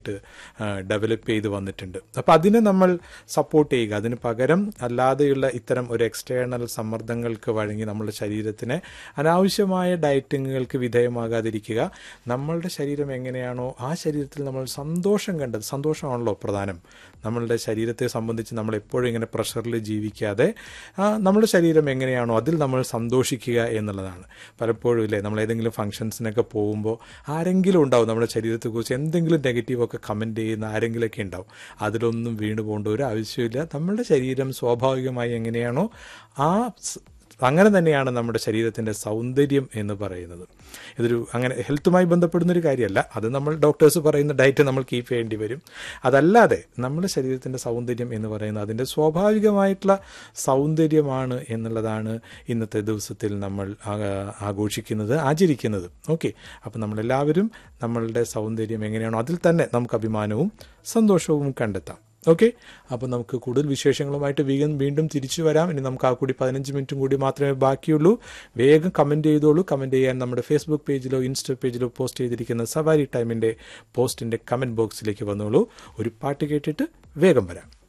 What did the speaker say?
develop ചെയ്ത് വന്നിട്ടുണ്ട് അപ്പോൾ അതിനെ നമ്മൾ സപ്പോർട്ട് ചെയ്യുക അതിന് പകരം അല്ലാതെയുള്ള ഇത്തരം ഒരു എക്സ്റ്റേണൽ സമ്മർദ്ദങ്ങൾക്ക് വഴങ്ങി നമ്മുടെ ശരീരത്തിനെ അനാവശ്യമായ ഡയറ്റിങ്ങുകൾക്ക് വിധേയമാകാതിരിക്കുക നമ്മളുടെ ശരീരം എങ്ങനെയാണോ ആ ശരീരത്തിൽ നമ്മൾ സന്തോഷം കണ്ടത് സന്തോഷമാണല്ലോ പ്രധാനം നമ്മളുടെ ശരീരത്തെ സംബന്ധിച്ച് നമ്മൾ എപ്പോഴും ഇങ്ങനെ പ്രഷറിൽ ജീവിക്കാതെ ആ, നമ്മുടെ ശരീരം എങ്ങനെയാണോ അതിൽ നമ്മൾ സന്തോഷിക്കുക എന്നുള്ളതാണ് പലപ്പോഴും ഇല്ലേ നമ്മൾ ഏതെങ്കിലും ഫംഗ്ഷൻസിനൊക്കെ പോകുമ്പോൾ ആരെങ്കിലും ഉണ്ടാവും നമ്മുടെ ശരീരത്തെക്കുറിച്ച് എന്തെങ്കിലും നെഗറ്റീവൊക്കെ കമൻറ്റ് ചെയ്യുന്ന ആരെങ്കിലുമൊക്കെ ഉണ്ടാവും അതിലൊന്നും വീണു പോകേണ്ട ഒരു ആവശ്യമില്ല നമ്മുടെ ശരീരം സ്വാഭാവികമായി എങ്ങനെയാണോ ആ സ്- അങ്ങനെ തന്നെയാണ് നമ്മുടെ ശരീരത്തിൻ്റെ സൗന്ദര്യം എന്ന് പറയുന്നത് ഇതൊരു അങ്ങനെ ഹെൽത്തുമായി ബന്ധപ്പെടുന്ന ഒരു കാര്യമല്ല അത് നമ്മൾ ഡോക്ടേഴ്സ് പറയുന്ന ഡയറ്റ് നമ്മൾ കീപ്പ് ചെയ്യേണ്ടി വരും അതല്ലാതെ നമ്മുടെ ശരീരത്തിൻ്റെ സൗന്ദര്യം എന്ന് പറയുന്നത് അതിൻ്റെ സ്വാഭാവികമായിട്ടുള്ള സൗന്ദര്യമാണ് എന്നുള്ളതാണ് ഇന്നത്തെ ദിവസത്തിൽ നമ്മൾ ആ- ആഘോഷിക്കുന്നത് ആചരിക്കുന്നത് ഓക്കെ അപ്പം നമ്മളെല്ലാവരും നമ്മളുടെ സൗന്ദര്യം എങ്ങനെയാണോ അതിൽ തന്നെ നമുക്ക് അഭിമാനവും സന്തോഷവും കണ്ടെത്താം ഓക്കെ അപ്പോൾ നമുക്ക് കൂടുതൽ വിശേഷങ്ങളുമായിട്ട് വീണ്ടും വീണ്ടും തിരിച്ചു വരാം ഇനി നമുക്ക് ആ കൂടി പതിനഞ്ച് മിനിറ്റും കൂടി മാത്രമേ ബാക്കിയുള്ളൂ വേഗം കമൻറ്റ് ചെയ്തോളൂ കമൻറ്റ് ചെയ്യാൻ നമ്മുടെ ഫേസ്ബുക്ക് പേജിലോ ഇൻസ്റ്റ പേജിലോ പോസ്റ്റ് ചെയ്തിരിക്കുന്ന സവാരി ടൈമിൻ്റെ പോസ്റ്റിൻ്റെ കമൻറ്റ് ബോക്സിലേക്ക് വന്നോളൂ ഒരു പാട്ട് കേട്ടിട്ട് വേഗം വരാം